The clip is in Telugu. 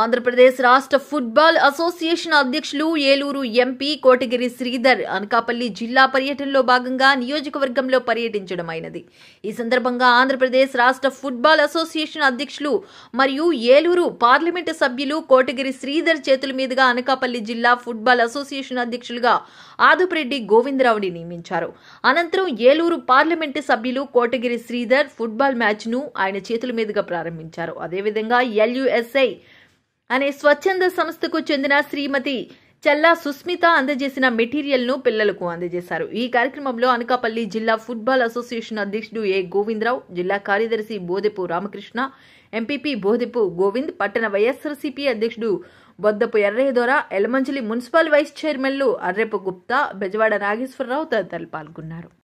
ఆంధ్రప్రదేశ్ రాష్ట్ర ఫుట్బాల్ అసోసియేషన్ అధ్యక్షులు ఏలూరు ఎంపీ కోటగిరి శ్రీధర్ అనకాపల్లి జిల్లా పర్యటనలో భాగంగా నియోజకవర్గంలో పర్యటించడం అయినది ఈ సందర్భంగా ఆంధ్రప్రదేశ్ రాష్ట్ర ఫుట్బాల్ అసోసియేషన్ అధ్యక్షులు మరియు ఏలూరు పార్లమెంటు సభ్యులు కోటగిరి శ్రీధర్ చేతుల మీదుగా అనకాపల్లి జిల్లా ఫుట్బాల్ అసోసియేషన్ అధ్యక్షులుగా ఆదుపురెడ్డి గోవిందరావుని నియమించారు అనంతరం ఏలూరు పార్లమెంటు సభ్యులు కోటగిరి శ్రీధర్ ఫుట్బాల్ మ్యాచ్ ను ఆయన చేతుల మీదుగా ప్రారంభించారు అదేవిధంగా ఎల్యుఎస్ఐ అనే స్వచ్ఛంద సంస్థకు చెందిన శ్రీమతి చల్లా సుస్మిత అందజేసిన మెటీరియల్ ను పిల్లలకు అందజేశారు ఈ కార్యక్రమంలో అనకాపల్లి జిల్లా ఫుట్బాల్ అసోసియేషన్ అధ్యక్షుడు ఏ గోవిందరావు జిల్లా కార్యదర్శి బోదెపు రామకృష్ణ ఎంపీపీ బోదెపు గోవింద్ పట్టణ వైఎస్ఆర్సీపీ అధ్యక్షుడు బొద్దపు ఎర్రయ్యదొర ఎలమంచిలి మున్సిపల్ వైస్ చైర్మన్లు అర్రెపు గుప్తా బెజవాడ నాగేశ్వరరావు తదితరులు పాల్గొన్నారు